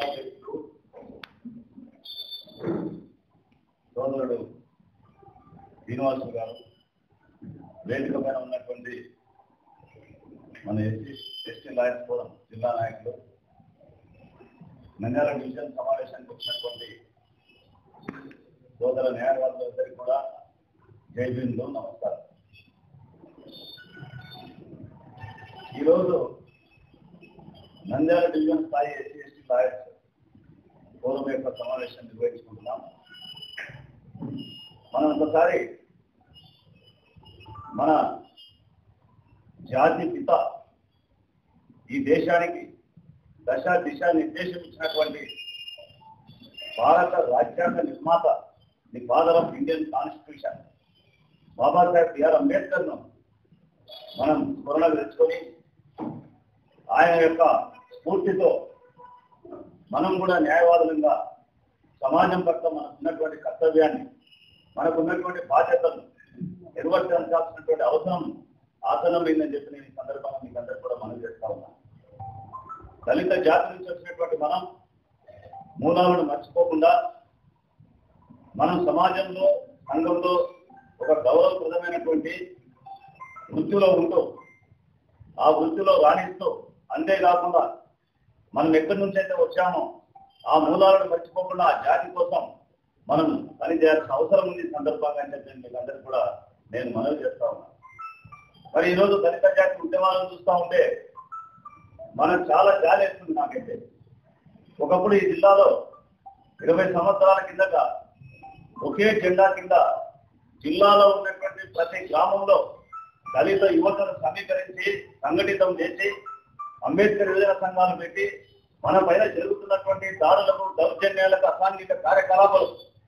ఉపాధ్యక్షుడు సోదరుడు శ్రీనివాసు గారు వేదిక పైన ఉన్నటువంటి మన ఎస్సీ ఎస్టీ లాయర్స్ ఫోరం జిల్లా నాయకులు నంద్యాల డివిజన్ సమావేశానికి వచ్చినటువంటి సోదర న్యాయవాదులందరికీ కూడా జై భీములు నమస్కారం ఈరోజు నంద్యాల డివిజన్ స్థాయి ఎస్సీ ఎస్టీ లాయర్స్ ఫోరం యొక్క సమావేశం నిర్వహించుకుంటున్నాం మనం ఒకసారి మన జాతి పిత ఈ దేశానికి దశ దిశ నిర్దేశం ఇచ్చినటువంటి భారత రాజ్యాంగ నిర్మాత the father of Indian constitution Babasaheb B R Ambedkar ను మనం స్మరణ తెచ్చుకొని ఆయన యొక్క స్ఫూర్తితో మనం కూడా న్యాయవాదులంగా సమాజం పట్ల మనకు ఉన్నటువంటి కర్తవ్యాన్ని మనకు ఉన్నటువంటి బాధ్యతను నిర్వర్తించాల్సినటువంటి అవసరం ఆసనం ఏందని చెప్పి నేను ఈ సందర్భంగా మీకు అందరూ కూడా మనం చేస్తా ఉన్నాను దళిత జాతి నుంచి వచ్చినటువంటి మనం మూలాలను మర్చిపోకుండా మనం సమాజంలో సంఘంలో ఒక గౌరవప్రదమైనటువంటి వృత్తిలో ఉంటూ ఆ వృత్తిలో రాణిస్తూ అంతేకాకుండా మనం ఎక్కడి నుంచి అయితే వచ్చామో ఆ మూలాలను మర్చిపోకుండా ఆ జాతి కోసం మనం పనిచేయాల్సిన అవసరం ఉంది ఈ సందర్భంగా అని చెప్పి మీకు అందరికీ కూడా నేను మనవి చేస్తా ఉన్నాను మరి ఈరోజు దళిత జాతి ఉద్యమాలను చూస్తూ ఉంటే మనం చాలా జాలి వేస్తుంది నాకైతే ఒకప్పుడు ఈ జిల్లాలో ఇరవై సంవత్సరాల కిందట ఒకే జెండా కింద జిల్లాలో ఉన్నటువంటి ప్రతి గ్రామంలో దళిత యువతను సమీకరించి సంఘటితం చేసి అంబేద్కర్ విభజన సంఘాలు పెట్టి మన పైన జరుగుతున్నటువంటి దాడులకు దౌర్జన్యాలకు అసాంఘిక కార్యకలాపాలు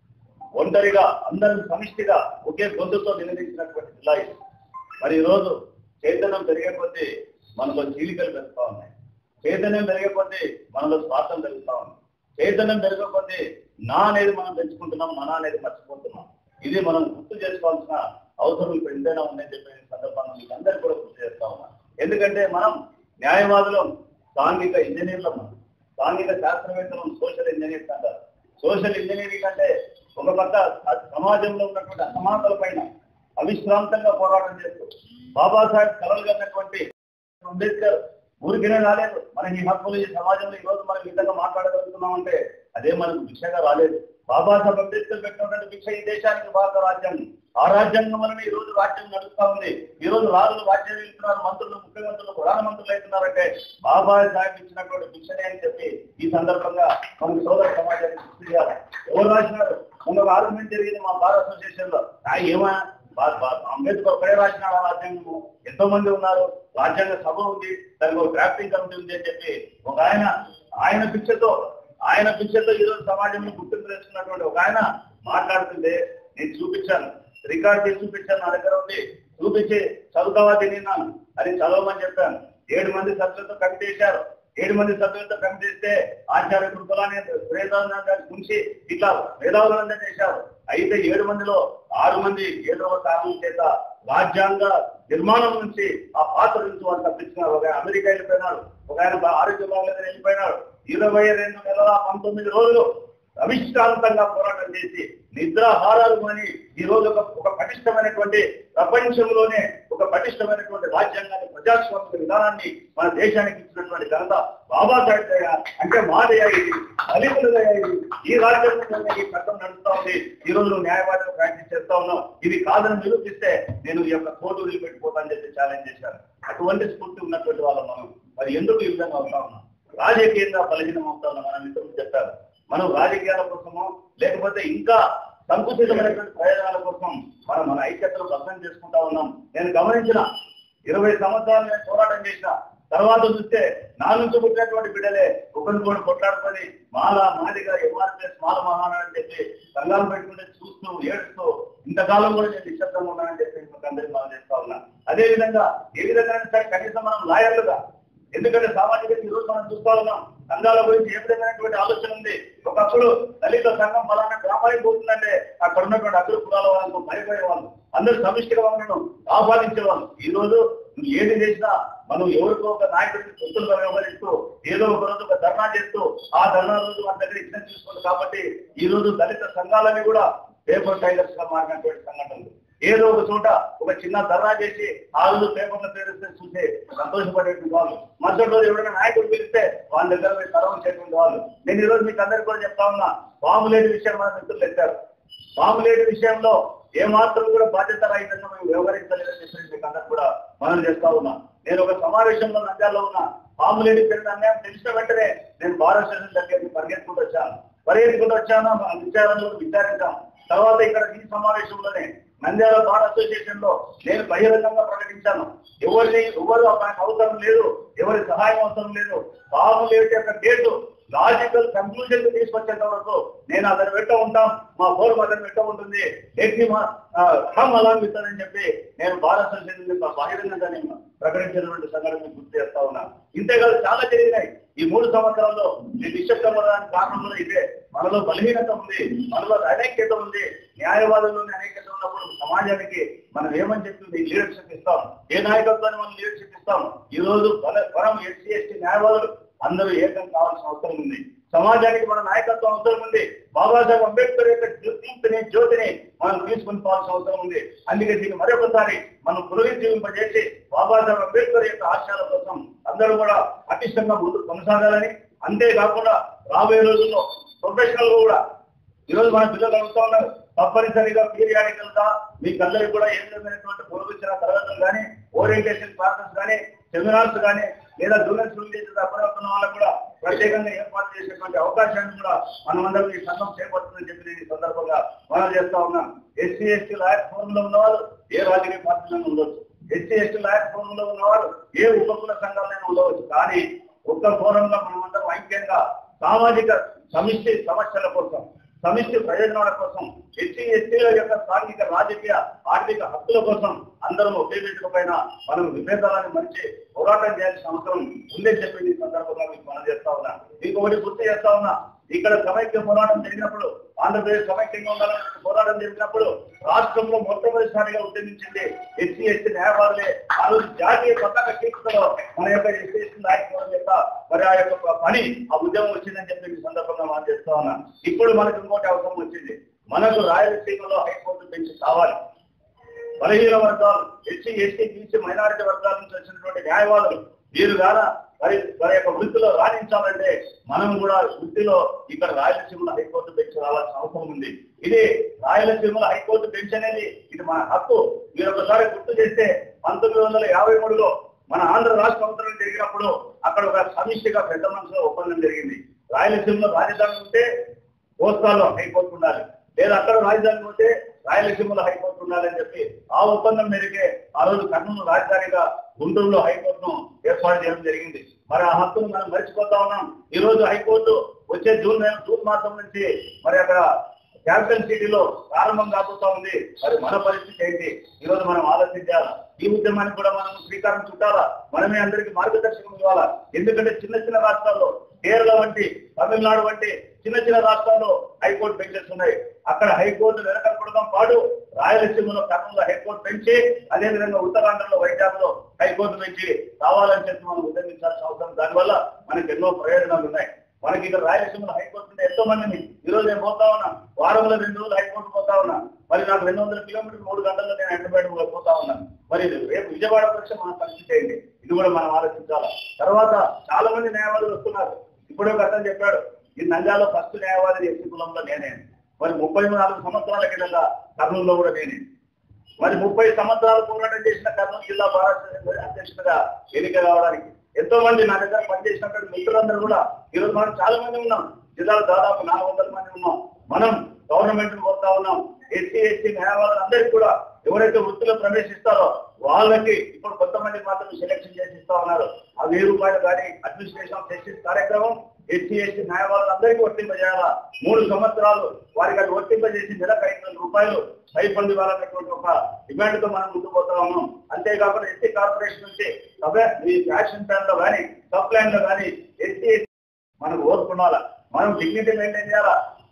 ఒంటరిగా అందరం సమిష్టిగా ఒకే గొంతుతో నిలదీసినటువంటి జిల్లా ఇది మరి ఈరోజు చైతన్యం పెరిగే కొద్దీ మనలో చీలికలు పెరుగుతా ఉన్నాయి చైతన్యం పెరిగే కొద్దీ మనలో స్వార్థం పెరుగుతా ఉంది చైతన్యం పెరిగే కొద్దీ నా అనేది మనం పెంచుకుంటున్నాం మన అనేది మర్చిపోతున్నాం ఇది మనం గుర్తు చేసుకోవాల్సిన అవసరం ఇప్పుడు ఎంతైనా ఉందని చెప్పి ఈ సందర్భంగా మీకు అందరికీ కూడా గుర్తు చేస్తా ఉన్నాం ఎందుకంటే మనం న్యాయవాదులం సాంఘిక ఇంజనీర్లం మనం సాంఘిక శాస్త్రవేత్తలం సోషల్ ఇంజనీర్స్ అంటారు సోషల్ ఇంజనీరింగ్ అంటే ఒక పక్క సమాజంలో ఉన్నటువంటి అసమానతల పైన అవిశ్రాంతంగా పోరాటం చేస్తూ బాబాసాహెబ్ కలలు కన్నటువంటి అంబేద్కర్ ఊరికినే రాలేదు మన ఈ హక్కులు ఈ సమాజంలో ఈ రోజు మనం ఈ విధంగా మాట్లాడగలుగుతున్నాం అంటే అదే మనకు భిక్షగా రాలేదు బాబాసాహెబ్ అంబేద్కర్ పెట్టినటువంటి భిక్ష ఈ దేశానికి భారత రాజ్యాంగం ఆ రాజ్యాంగం వలన ఈ రోజు రాజ్యం నడుస్తా ఉంది ఈ రోజు రాజులు రాజ్యం వెళ్తున్నారు మంత్రులు ముఖ్యమంత్రులు ప్రధానమంత్రులు అవుతున్నారంటే బాబా సాహెబ్ ఇచ్చినటువంటి భిక్షనే అని చెప్పి ఈ సందర్భంగా మన సోదర సమాజానికి గుర్తు చేయాలి ఎవరు రాసినారు మొన్న ఒక ఆర్గ్యుమెంట్ జరిగింది మా బార్ అసోసియేషన్ లో ఆ ఏమా బా- బా- అంబేద్కర్ ఒకడే రాసిన రాజ్యాంగం ఎంతో మంది ఉన్నారు రాజ్యాంగ సభ ఉంది దానికి ఒక డ్రాఫ్టింగ్ కమిటీ ఉంది అని చెప్పి ఒక ఆయన ఆయన భిక్షతో ఆయన భిక్షతో ఈరోజు సమాజంలో గుర్తింపు తెచ్చుకున్నటువంటి ఒక ఆయన మాట్లాడుతుంటే నేను చూపించాను రికార్డ్ చేసి చూపించాను నా దగ్గర ఉంది చూపించి చదువుతావా తిన్నాను అది చదవమని చెప్పాను ఏడు మంది సభ్యులతో కమిటీ చేశారు ఏడు మంది సభ్యులతో కమిటీ చేస్తే ఆచార్య కృపలాన్ని వేదాలను గురించి ఇట్లా వేదాలను చేశారు అయితే ఏడు మందిలో ఆరు మంది ఏడవ కారణం చేత రాజ్యాంగ నిర్మాణం నుంచి ఆ పాత్ర నుంచి వాళ్ళు తప్పించినారు ఒక ఆయన అమెరికా వెళ్ళిపోయినాడు ఒక ఆయన బా- ఆరోగ్య బాగాలేదని వెళ్ళిపోయినాడు ఇరవై రెండు నెలల పంతొమ్మిది రోజులు అవిశ్రాంతంగా పోరాటం చేసి నిద్రాహారాలు అని ఈ రోజు ఒక ఒక పటిష్టమైనటువంటి ప్రపంచంలోనే ఒక పటిష్టమైనటువంటి రాజ్యాంగాన్ని ప్రజాస్వామిక విధానాన్ని మన దేశానికి ఇచ్చినటువంటి ఘనత బాబాసాహెబ్ దయ అంటే మాదయ ఇది దళితుల దయ ఇది ఈ రాజ్యాంగంలోనే ఈ చట్టం నడుస్తా ఉంది ఈ రోజు నువ్వు న్యాయవాదిగా ప్రాక్టీస్ చేస్తా ఉన్నావు ఇది కాదని నిరూపిస్తే నేను ఈ యొక్క కోర్టు వదిలిపెట్టిపోతానని చెప్పి ఛాలెంజ్ చేశాను అటువంటి స్ఫూర్తి ఉన్నటువంటి వాళ్ళం మనం మరి ఎందుకు ఈ విధంగా అవుతా ఉన్నాం రాజకీయంగా బలహీనం అవుతా ఉన్నాం మన మిత్రులు చెప్పారు మనం రాజకీయాల కోసమో లేకపోతే ఇంకా సంకుచితమైనటువంటి ప్రయోజనాల కోసం మనం మన ఐక్యతను భద్రం చేసుకుంటా ఉన్నాం నేను గమనించిన ఇరవై సంవత్సరాలు నేను పోరాటం చేసిన తర్వాత చూస్తే నా నుంచి పుట్టినటువంటి బిడ్డలే ఒకరికొకరు కొట్లాడుకొని మాల మాదిగా ఎంఆర్పిఎస్ మాల మహానా అని చెప్పి సంఘాలు పెట్టుకుంటే చూస్తూ ఏడుస్తూ ఇంతకాలం కూడా నేను నిశ్శబ్దంగా ఉన్నానని చెప్పి మీకు అందరికీ మనం చేస్తా ఉన్నా అదే విధంగా ఏ విధంగా సరే కనీసం మనం లాయర్లుగా ఎందుకంటే సామాజిక ఈ రోజు మనం చూస్తా ఉన్నాం సంఘాల గురించి ఏ విధమైనటువంటి ఆలోచన ఉంది ఒకప్పుడు దళిత సంఘం ఫలానా గ్రామానికి పోతుందంటే అక్కడ ఉన్నటువంటి అగ్ర కులాల వాళ్ళు భయపడే వాళ్ళు అందరూ సమిష్టిగా ఉండడం ఆహ్వానించే వాళ్ళు ఈ రోజు నువ్వు ఏది చేసినా మనం ఎవరికో ఒక నాయకుడికి సొత్తులుగా వ్యవహరిస్తూ ఏదో ఒక రోజు ఒక ధర్నా చేస్తూ ఆ ధర్నా రోజు మన దగ్గర ఇచ్చిన తీసుకోండి కాబట్టి ఈ రోజు దళిత సంఘాలని కూడా పేపర్ టైగర్స్ గా మారినటువంటి సంఘటనలు ఏదో ఒక చోట ఒక చిన్న ధర్నా చేసి ఆ రోజు పేపర్ల పేరుస్తే చూసి సంతోషపడేటువంటి వాళ్ళు మరుసటి రోజు ఎవరైనా నాయకుడు పిలిస్తే వాళ్ళ దగ్గర పోయి సర్వం చేసేటువంటి వాళ్ళు నేను ఈ రోజు మీకు అందరికీ కూడా చెప్తా ఉన్నా పాము లేని విషయం మన మిత్రులు ఎత్తారు పాము లేని విషయంలో ఏమాత్రం కూడా బాధ్యత రహితంగా మేము వ్యవహరించలేదని చెప్పి మీకు అందరూ కూడా మనం చేస్తా ఉన్నా నేను ఒక సమావేశంలో నంద్యాలలో ఉన్నా పాము లేని పెరిగిన అన్యాయం తెలిసిన వెంటనే నేను భారత స్టేషన్ దగ్గరికి పరిగెత్తుకుంటూ వచ్చాను పరిగెత్తుకుంటూ వచ్చాను ఆ విచారణలో విచారించాం తర్వాత ఇక్కడ ఈ సమావేశంలోనే నంద్యాల బార్ అసోసియేషన్ లో నేను బహిరంగంగా ప్రకటించాను ఎవరిని ఎవరు నాకు అవసరం లేదు ఎవరి సహాయం అవసరం లేదు పాము లేటి యొక్క డేటు లాజికల్ కంక్లూజన్ తీసుకొచ్చేంత వరకు నేను అతను వెంట ఉంటాం మా ఫోరం అతను వెంట ఉంటుంది లేచి మా కమ్ అలాంగ్ అని చెప్పి నేను భారత అసోసియేషన్ బహిరంగంగా నేను ప్రకటించినటువంటి సంఘటన గుర్తు చేస్తా ఉన్నా ఇంతేకాదు చాలా జరిగినాయి ఈ మూడు సంవత్సరాల్లో నేను నిశ్శబ్దం అవడానికి కారణం కూడా ఇదే మనలో బలహీనత ఉంది మనలో అనైక్యత ఉంది న్యాయవాదంలోని అనైక్యత ఉన్నప్పుడు సమాజానికి మనం ఏమని చెప్తుంది లీడర్షిప్ ఇస్తాం ఏ నాయకత్వాన్ని మనం లీడర్షిప్ ఇస్తాం ఈ రోజు బల- వరం ఎస్సీ ఎస్టీ న్యాయవాదులు అందరూ ఏకం కావాల్సిన అవసరం ఉంది సమాజానికి మన నాయకత్వం అవసరం ఉంది బాబాసాహెబ్ అంబేద్కర్ యొక్క దీప్తిని జ్యోతిని మనం తీసుకుని పోవాల్సిన అవసరం ఉంది అందుకే దీన్ని మరొకసారి మనం పునరుజ్జీవింపజేసి బాబాసాహెబ్ అంబేద్కర్ యొక్క ఆశయాల కోసం అందరూ కూడా పటిష్టంగా ముందుకు కొనసాగాలని అంతేకాకుండా రాబోయే రోజుల్లో ప్రొఫెషనల్ గా కూడా ఈరోజు మన పిల్లలు అడుగుతా ఉన్నారు తప్పనిసరిగా పీరియాడికల్ గా మీకందరికి కూడా ఏ విధమైనటువంటి పొరుగుచ్చిన తరగతులు కానీ ఓరియంటేషన్ క్లాసెస్ కానీ సెమినార్స్ కానీ లేదా జూనియర్ స్కూల్ చేసిన అప్పుడవుతున్న వాళ్ళకు కూడా ప్రత్యేకంగా ఏర్పాటు చేసేటువంటి అవకాశాన్ని కూడా మనమందరం ఈ సంఘం చేపడుతుందని చెప్పి నేను ఈ సందర్భంగా మనం చేస్తా ఉన్నాం ఎస్సీ ఎస్టీ లాయర్ ఫోరం లో ఉన్నవాళ్ళు ఏ రాజకీయ పార్టీలో ఉండొచ్చు ఎస్సీ ఎస్టీ లాయర్ ఫోరం లో ఉన్నవాళ్ళు ఏ ఉపకుల సంఘాలైనా ఉండవచ్చు కానీ ఒక్క ఫోరంలో మనమందరం ఐక్యంగా సామాజిక సమిష్టి సమస్యల కోసం సమిష్టి ప్రయోజనాల కోసం ఎస్సీ ఎస్టీల యొక్క సాంఘిక రాజకీయ ఆర్థిక హక్కుల కోసం అందరం ఒకే వేదిక పైన మనం విభేదాలను మరిచి పోరాటం చేయాల్సిన అవసరం ఉందని చెప్పి ఈ సందర్భంగా మీకు మనం చేస్తా ఉన్నా మీకు ఒకటి గుర్తు చేస్తా ఉన్నా ఇక్కడ సమైక్య పోరాటం జరిగినప్పుడు ఆంధ్రప్రదేశ్ సమైక్యంగా ఉండాలని పోరాటం జరిగినప్పుడు రాష్ట్రంలో మొట్టమొదటిసారిగా ఉద్యమించింది ఎస్సీ ఎస్టీ న్యాయవాదులే ఆ రోజు జాతీయ పతాక శీర్షికలో మన యొక్క ఎస్సీ ఎస్టీ నాయకుల యొక్క మరి ఆ యొక్క పని ఆ ఉద్యమం వచ్చిందని చెప్పి ఈ సందర్భంగా మనం చేస్తా ఉన్నా ఇప్పుడు మనకు ఇంకోటి అవసరం వచ్చింది మనకు రాయలసీమలో హైకోర్టు బెంచ్ కావాలి బలహీన వర్గాలు ఎస్సీ ఎస్టీ బీసీ మైనారిటీ వర్గాల నుంచి వచ్చినటువంటి న్యాయవాదులు వీరు గాన మరి వారి యొక్క వృత్తిలో రాణించాలంటే మనం కూడా వృత్తిలో ఇక్కడ రాయలసీమలో హైకోర్టు బెంచ్ రావాల్సిన అవసరం ఉంది ఇది రాయలసీమలో హైకోర్టు బెంచ్ అనేది ఇది మన హక్కు మీరు ఒకసారి గుర్తు చేస్తే పంతొమ్మిది వందల యాభై మూడులో మన ఆంధ్ర రాష్ట్ర అవతరణ జరిగినప్పుడు అక్కడ ఒక సమిష్టిగా పెద్ద మనసులో ఒప్పందం జరిగింది రాయలసీమలో రాజధాని ఉంటే కోస్తాలో హైకోర్టు ఉండాలి లేదా అక్కడ రాజధాని పోతే రాయలసీమలో హైకోర్టు ఉండాలని చెప్పి ఆ ఒప్పందం మేరకే ఆ రోజు కర్నూలు రాజధానిగా గుంటూరులో హైకోర్టును ఏర్పాటు చేయడం జరిగింది మరి ఆ హక్కును మనం మర్చిపోతా ఉన్నాం ఈ రోజు హైకోర్టు వచ్చే జూన్ నెల జూన్ మాసం నుంచి మరి అక్కడ క్యాపిటల్ సిటీలో ప్రారంభం కాబోతా ఉంది మరి మన పరిస్థితి ఏంటి ఈ రోజు మనం ఆలోచించాలా ఈ ఉద్యమానికి కూడా మనం శ్రీకారం చుట్టాలా మనమే అందరికి మార్గదర్శకం ఇవ్వాలా ఎందుకంటే చిన్న చిన్న రాష్ట్రాల్లో కేరళ వంటి తమిళనాడు వంటి చిన్న చిన్న రాష్ట్రాల్లో హైకోర్టు బెంచెస్ ఉన్నాయి అక్కడ హైకోర్టు వెనకపడడం పాటు రాయలసీమలో కర్నూలు హైకోర్టు పెంచి అదేవిధంగా ఉత్తరాంధ్రలో వైజాగ్లో హైకోర్టు పెంచి రావాలని చెప్పి మనం ఉద్యమించాల్సిన అవసరం దానివల్ల మనకి ఎన్నో ప్రయోజనాలు ఉన్నాయి మనకి ఇక్కడ రాయలసీమలో హైకోర్టు ఉంటే ఎంతో మందిని ఈ రోజు నేను పోతా ఉన్నా వారంలో రెండు రోజులు హైకోర్టు పోతా ఉన్నా మరి నాకు రెండు వందల కిలోమీటర్లు మూడు గంటల్లో నేను హైదరాబాద్ పోతా ఉన్నాను మరి రేపు విజయవాడ వచ్చే మన పరిస్థితి ఏంటి ఇది కూడా మనం ఆలోచించాలి తర్వాత చాలా మంది న్యాయవాదులు వస్తున్నారు ఇప్పుడే ఒక అతను చెప్పాడు ఈ నంద్యాలలో ఫస్ట్ న్యాయవాది ఎస్సీ కులంలో నేనే మరి ముప్పై నాలుగు సంవత్సరాల కింద కర్నూలులో కూడా నేనే మరి ముప్పై సంవత్సరాలు పోరాటం చేసిన కర్నూలు జిల్లా భారత అధ్యక్షుడిగా ఎన్నిక కావడానికి ఎంతో మంది నా దగ్గర పనిచేసినటువంటి మిత్రులందరూ కూడా ఈరోజు మనం చాలా మంది ఉన్నాం జిల్లాలో దాదాపు నాలుగు వందల మంది ఉన్నాం మనం గవర్నమెంట్ కోరుతా ఉన్నాం ఎస్సీ ఎస్టీ న్యాయవాదులు అందరికీ కూడా ఎవరైతే వృత్తిలో ప్రవేశిస్తారో వాళ్ళకి ఇప్పుడు కొంతమంది మాత్రం సెలెక్షన్ చేసి ఇస్తా ఉన్నారు ఆ వెయ్యి రూపాయలు కానీ అడ్మినిస్ట్రేషన్ జస్టిస్ కార్యక్రమం ఎస్సీ ఎస్టీ న్యాయవాదులందరికీ వర్తింపజేయాలా మూడు సంవత్సరాలు వారికి అది వర్తింపజేసి నెలకు ఐదు వేల రూపాయలు స్టైఫండ్ ఇవ్వాలనేటువంటి ఒక డిమాండ్ తో మనం ముందుకు పోతా ఉన్నాం అంతేకాకుండా ఎస్టీ కార్పొరేషన్ నుంచి సబ్ ఈ ఫ్యాషన్ ప్లాన్ లో కానీ సబ్ ప్లాన్ లో కానీ ఎస్టీ మనకు ఓర్చుకోవాలా మనం డిగ్నిటీ మెయింటైన్ చేయాలా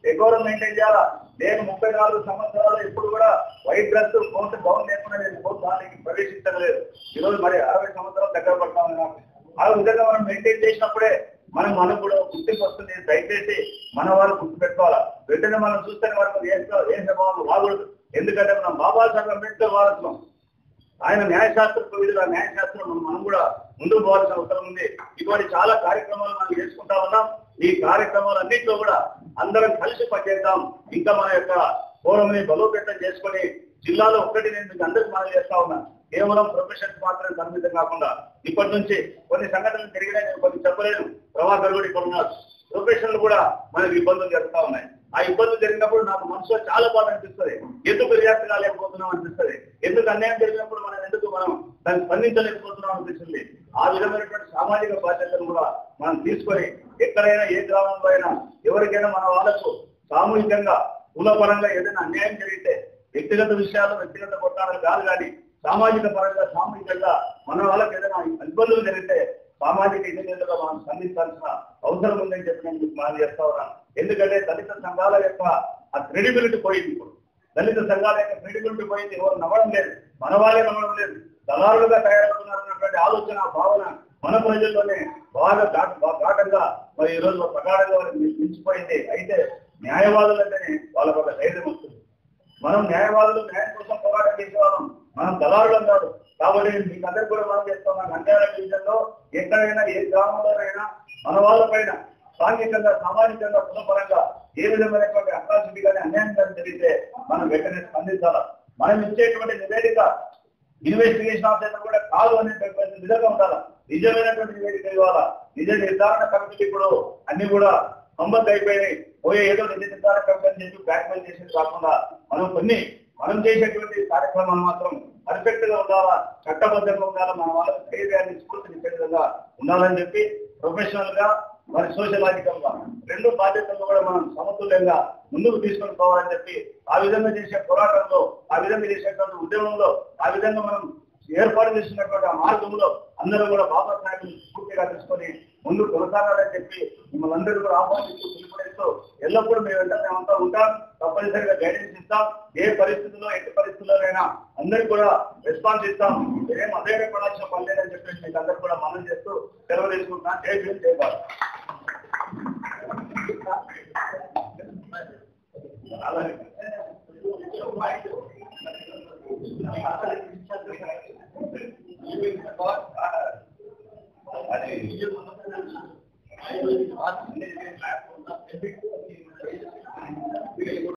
ఎగోరం మెయింటైన్ చేయాలా నేను ముప్పై నాలుగు సంవత్సరాలు ఎప్పుడు కూడా వైట్ డ్రెస్ కోర్టు గౌన్ లేకుండా నేను కోర్టు దానికి ప్రవేశించలేదు ఈరోజు మరి అరవై సంవత్సరాలు దగ్గర పడతా ఉన్నాను ఆ విధంగా మనం మెయింటైన్ చేసినప్పుడే మనం మనకు కూడా గుర్తింపు వస్తుంది దయచేసి మన వాళ్ళు గుర్తు పెట్టుకోవాలా వెంటనే మనం చూస్తేనే వాళ్ళకి ఏం ఏం స్వభావం రాకూడదు ఎందుకంటే మనం బాబాసాహెబ్ అంబేద్కర్ వారసులం ఆయన న్యాయశాస్త్ర విధుల న్యాయశాస్త్రం మనం మనం కూడా ముందుకు పోవాల్సిన అవసరం ఉంది ఇటువంటి చాలా కార్యక్రమాలు మనం చేసుకుంటా ఉన్నాం ఈ కార్యక్రమాలన్నింటిలో కూడా అందరం కలిసి పనిచేద్దాం ఇంకా మన యొక్క ఫోరంని బలోపేతం చేసుకొని జిల్లాలో ఒక్కటి నేను మీకు అందరికి మనం చేస్తా ఉన్నాను కేవలం ప్రొఫెషన్స్ మాత్రమే పరిమితం కాకుండా ఇప్పటి నుంచి కొన్ని సంఘటనలు జరిగినాయి నేను కొన్ని చెప్పలేను ప్రభాకర్ కూడా ఇక్కడ ఉన్నారు ప్రొఫెషన్లు కూడా మనకి ఇబ్బందులు జరుగుతా ఉన్నాయి ఆ ఇబ్బందులు జరిగినప్పుడు నాకు మనసులో చాలా బాధ అనిపిస్తుంది ఎందుకు రియాక్ట్ కాలేకపోతున్నాం అనిపిస్తుంది ఎందుకు అన్యాయం జరిగినప్పుడు మనం ఎందుకు మనం దాన్ని స్పందించలేకపోతున్నాం అనిపిస్తుంది ఆ విధమైనటువంటి సామాజిక బాధ్యతను కూడా మనం తీసుకొని ఎక్కడైనా ఏ గ్రామంలో అయినా ఎవరికైనా మన వాళ్ళకు సామూహికంగా కులపరంగా ఏదైనా అన్యాయం జరిగితే వ్యక్తిగత విషయాలు వ్యక్తిగత కొట్టాలని కాదు కానీ సామాజిక పరంగా సామూహికంగా మన వాళ్ళకి ఏదైనా ఇబ్బందులు జరిగితే సామాజిక ఇంజనీర్లుగా మనం స్పందించాల్సిన అవసరం ఉందని చెప్పి నేను మీకు మనం చేస్తా ఉన్నాను ఎందుకంటే దళిత సంఘాల యొక్క ఆ క్రెడిబిలిటీ పోయింది ఇప్పుడు దళిత సంఘాల యొక్క క్రెడిబిలిటీ పోయింది ఎవరు నమ్మడం లేదు మన వాళ్ళే నమ్మడం లేదు దళారులుగా తయారవుతున్నారు అన్నటువంటి ఆలోచన భావన మన ప్రజల్లోనే బాగా ఘాట్ బాగా ఘాటంగా మరి ఈ రోజు ప్రగాఢంగా వారికి మించిపోయింది అయితే న్యాయవాదులు అంటేనే వాళ్ళకు ఒక ధైర్యం వస్తుంది మనం న్యాయవాదులు న్యాయం కోసం పోరాటం చేసేవాళ్ళం మనం దళారులు అన్నారు కాబట్టి మీకు అందరికి కూడా మనం చేస్తున్నాం నంద్యాల డివిజన్లో ఎక్కడైనా ఏ గ్రామంలోనైనా మన వాళ్ళపైన సాంఘికంగా సామాజికంగా కులపరంగా ఏ విధమైనటువంటి అట్రాసిటీ కానీ అన్యాయం కానీ జరిగితే మనం వెంటనే స్పందించాలి మనం ఇచ్చేటువంటి నివేదిక ఇన్వెస్టిగేషన్ ఆఫీసర్ కూడా కాదు అనేటువంటి విధంగా ఉండాలి నిజమైనటువంటి నివేదిక ఇవ్వాలా నిజ నిర్ధారణ కమిటీ ఇప్పుడు అన్ని కూడా సంబంధ అయిపోయినాయి పోయే ఏదో నిజ నిర్ధారణ కమిటీ అని చెప్పి బ్లాక్మెయిల్ చేసేది కాకుండా మనం కొన్ని మనం చేసేటువంటి కార్యక్రమాలు మాత్రం పర్ఫెక్ట్ గా ఉండాలా చట్టబద్ధంగా ఉండాలా మన వాళ్ళకి ధైర్యాన్ని స్ఫూర్తినిచ్చే విధంగా ఉండాలని చెప్పి ప్రొఫెషనల్ గా మరి సోషలాజికల్ గా రెండు బాధ్యతలు కూడా మనం సమతుల్యంగా ముందుకు తీసుకొని పోవాలని చెప్పి ఆ విధంగా చేసే పోరాటంలో ఆ విధంగా చేసేటువంటి ఉద్యమంలో ఆ విధంగా మనం ఏర్పాటు చేసినటువంటి ఆ మార్గంలో అందరూ కూడా బాబా సాహెబ్ పూర్తిగా తీసుకొని ముందు కొనసాగాలని చెప్పి మిమ్మల్ని అందరూ కూడా ఆహ్వానిస్తూ పిలుపునిస్తూ ఎల్లప్పుడూ మేము వెంట మేమంతా ఉంటాం తప్పనిసరిగా గైడెన్స్ ఇస్తాం ఏ పరిస్థితుల్లో ఎట్టి పరిస్థితుల్లోనైనా అందరికి కూడా రెస్పాన్స్ ఇస్తాం ఏం అధైర్యపడాల్సిన పని లేదని చెప్పేసి మీకు అందరూ కూడా మనం చేస్తూ సెలవు తీసుకుంటున్నాం జై భీమ్ జై భారత్ అలాగే